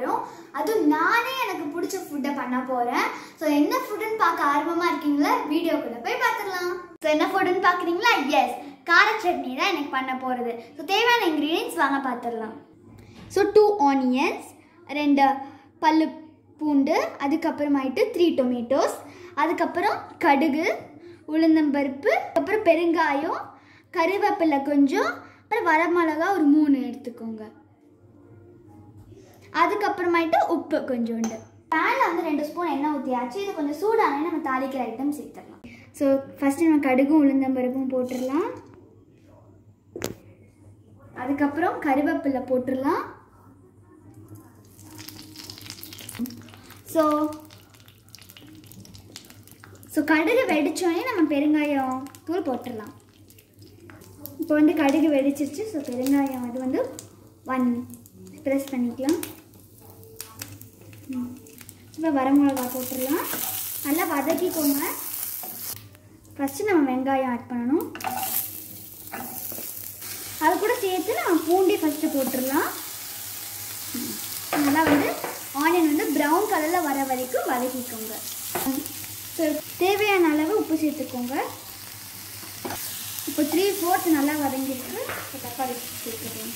போகிறோம் அதுவும் நானே எனக்கு பிடிச்ச ஃபுட்டை பண்ண போகிறேன் ஸோ என்ன ஃபுட்டுன்னு பார்க்க ஆர்வமாக இருக்கீங்களா வீடியோக்குள்ளே போய் பார்த்துடலாம் ஸோ என்ன ஃபுட்டுன்னு பார்க்குறீங்களா எஸ் கார சட்னி தான் எனக்கு பண்ண போகிறது ஸோ தேவையான இன்க்ரீடியன்ஸ் வாங்க பார்த்துடலாம் ஸோ டூ ஆனியன்ஸ் ரெண்டு பல்லு பூண்டு அதுக்கப்புறமாயிட்டு த்ரீ டொமேட்டோஸ் அதுக்கப்புறம் கடுகு உளுந்தம்பருப்பு அப்புறம் பெருங்காயம் கருவேப்பிலை கொஞ்சம் அப்புறம் வரமிளகா ஒரு மூணு எடுத்துக்கோங்க அதுக்கப்புறமாயிட்டு உப்பு கொஞ்சோண்டு பேனில் வந்து ரெண்டு ஸ்பூன் எண்ணெய் ஊற்றியாச்சு இது கொஞ்சம் சூடானே நம்ம தாளிக்கிற ஐட்டம் சேர்த்துடலாம் ஸோ ஃபஸ்ட்டு நம்ம கடுகும் உளுந்தம்பருப்பும் போட்டுடலாம் அதுக்கப்புறம் கருவேப்பிலை போட்டுடலாம் ஸோ ஸோ கடுகு வெடிச்சோடனே நம்ம பெருங்காயம் தூள் போட்டுடலாம் இப்போ வந்து கடுகு வெடிச்சிருச்சு ஸோ பெருங்காயம் அது வந்து ஒன் ப்ரெஸ் பண்ணிக்கலாம் ம். இப்போ வரமிளகா போட்டுடலாம் நல்லா வதக்கிக்கோங்க ஃபஸ்ட்டு நம்ம வெங்காயம் ஆட் பண்ணணும் அது கூட சேர்த்து நம்ம பூண்டி ஃபஸ்ட்டு போட்டுடலாம் ம். நல்லா வந்து ஆனியன் வந்து ப்ரௌன் கலரில் வர வரைக்கும் வதக்கிக்கோங்க ஸோ தேவையான அளவு உப்பு சேர்த்துக்கோங்க இப்போ த்ரீ ஃபோர்த் நல்லா வதங்கிருக்கு இப்போ தக்காளி சேர்த்துக்கலாம்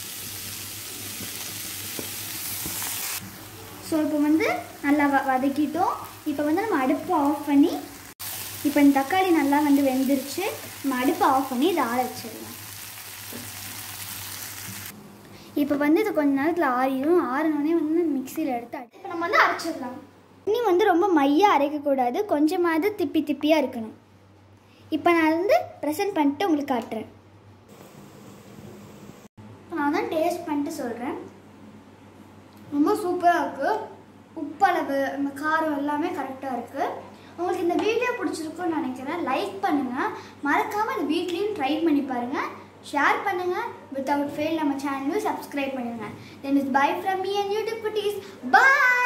ஸோ இப்போ வந்து நல்லா வ வதக்கிட்டோம் இப்போ வந்து நம்ம அடுப்பை ஆஃப் பண்ணி இப்போ இந்த தக்காளி நல்லா வந்து வெந்துருச்சு நம்ம அடுப்பை ஆஃப் பண்ணி இதை ஆற வச்சிடலாம் இப்போ வந்து இது கொஞ்ச நேரத்தில் ஆறிடும் ஆறினோடனே வந்து மிக்சியில் எடுத்து அடி- இப்போ நம்ம வந்து அரைச்சிடலாம் தண்ணி வந்து ரொம்ப மையாக அரைக்கக்கூடாது கொஞ்சமாவது திப்பி திப்பியாக இருக்கணும் இப்போ நான் வந்து ப்ரெசென்ட் பண்ணிட்டு உங்களுக்கு காட்டுறேன் நான் தான் டேஸ்ட் பண்ணிட்டு சொல்கிறேன் ரொம்ப சூப்பராக இருக்குது உப்பளவு அந்த காரம் எல்லாமே கரெக்டாக இருக்குது உங்களுக்கு இந்த வீடியோ பிடிச்சிருக்கும்னு நினைக்கிறேன் லைக் பண்ணுங்கள் மறக்காமல் இந்த வீட்லேயும் ட்ரை பண்ணி பாருங்கள் ஷேர் பண்ணுங்கள் வித்தவுட் ஃபெயில் நம்ம சேனலையும் சப்ஸ்கிரைப் பண்ணுங்கள் then is bye from me and YouTube குட்டீஸ் பாய்